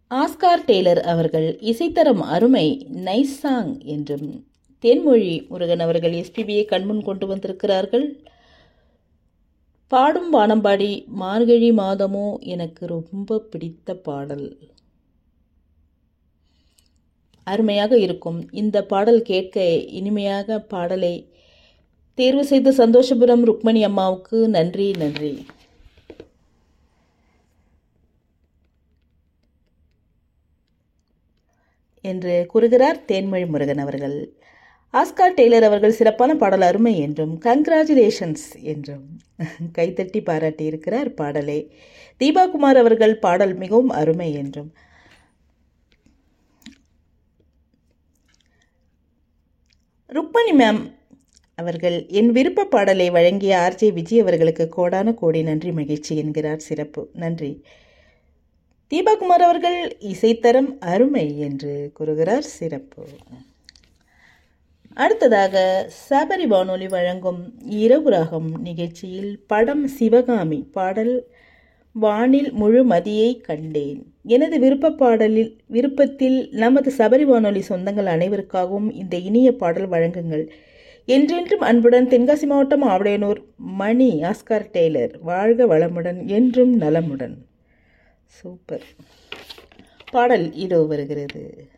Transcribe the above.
Oscar Taylor அவர்கள் இசைத்தரம் அருமை nice song என்றும் தேன்மொழி முருகன் அவர்கள் எஸ்பிபியை கண்முன் கொண்டு வந்திருக்கிறார்கள் பாடும் வானம்பாடி மார்கழி மாதமோ எனக்கு ரொம்ப பிடித்த பாடல் அருமையாக இருக்கும் இந்த பாடல் கேட்க இனிமையாக பாடலை தேர்வு செய்த சந்தோஷபுரம் ருக்மணி அம்மாவுக்கு நன்றி நன்றி என்று கூறுகிறார் தேன்மொழி முருகன் அவர்கள் ஆஸ்கார் டெய்லர் அவர்கள் சிறப்பான பாடல் அருமை என்றும் கங்க்ராச்சுலேஷன்ஸ் என்றும் கைத்தட்டி பாராட்டியிருக்கிறார் பாடலை தீபாகுமார் அவர்கள் பாடல் மிகவும் அருமை என்றும் ருக்மணி மேம் அவர்கள் என் விருப்ப பாடலை வழங்கிய ஆர்ஜே விஜய் அவர்களுக்கு கோடான கோடி நன்றி மகிழ்ச்சி என்கிறார் சிறப்பு நன்றி தீபாகுமார் அவர்கள் இசைத்தரம் அருமை என்று கூறுகிறார் சிறப்பு அடுத்ததாக சபரி வானொலி வழங்கும் இரவு ராகம் நிகழ்ச்சியில் படம் சிவகாமி பாடல் வானில் முழு மதியை கண்டேன் எனது விருப்ப பாடலில் விருப்பத்தில் நமது சபரி வானொலி சொந்தங்கள் அனைவருக்காகவும் இந்த இனிய பாடல் வழங்குங்கள் என்றென்றும் அன்புடன் தென்காசி மாவட்டம் ஆவடையனூர் மணி ஆஸ்கார் டெய்லர் வாழ்க வளமுடன் என்றும் நலமுடன் சூப்பர் பாடல் இதோ வருகிறது